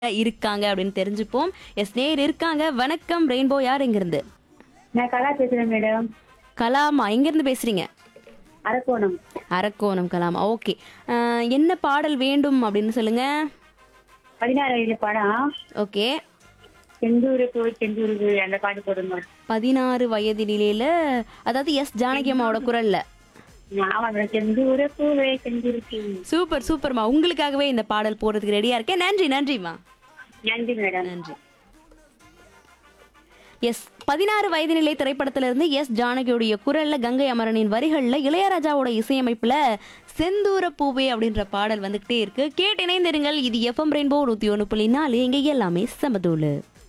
இருக்காங்க அப்படின்னு தெரிஞ்சுப்போம் எஸ் நேர் இருக்காங்க வணக்கம் ரெயின்போ யார் எங்கிருந்து நான் கலா பேசுறேன் மேடம் கலாமா எங்கிருந்து பேசுறீங்க அரக்கோணம் அரக்கோணம் கலாமா ஓகே என்ன பாடல் வேண்டும் அப்படின்னு சொல்லுங்க பதினாறு வயது படம் ஓகே செந்தூருக்கு செந்தூருக்கு அந்த பாட்டு போடுங்க பதினாறு வயது நிலையில அதாவது எஸ் ஜானகி அம்மாவோட குரல்ல ஆமா மேடம் செந்தூர பூவே செந்தூருக்கு சூப்பர் சூப்பர்மா உங்களுக்காகவே இந்த பாடல் போடுறதுக்கு ரெடியா இருக்கேன் நன்றி நன்றிம்மா நன்றி மேடம் நன்றி எஸ் பதினாறு வயது நிலை திரைப்படத்திலிருந்து எஸ் ஜானகியோடைய குரல்ல கங்கை அமரனின் வரிகள்ல இளையராஜாவோட இசையமைப்புல செந்தூர பூவே அப்படின்ற பாடல் வந்துகிட்டே இருக்கு கேட்டு இணைந்திருங்கள் இது எஃப்எம் ரெயின்போ நூத்தி ஒன்று புள்ளி நாலு இங்க எல்லாமே சமதூளு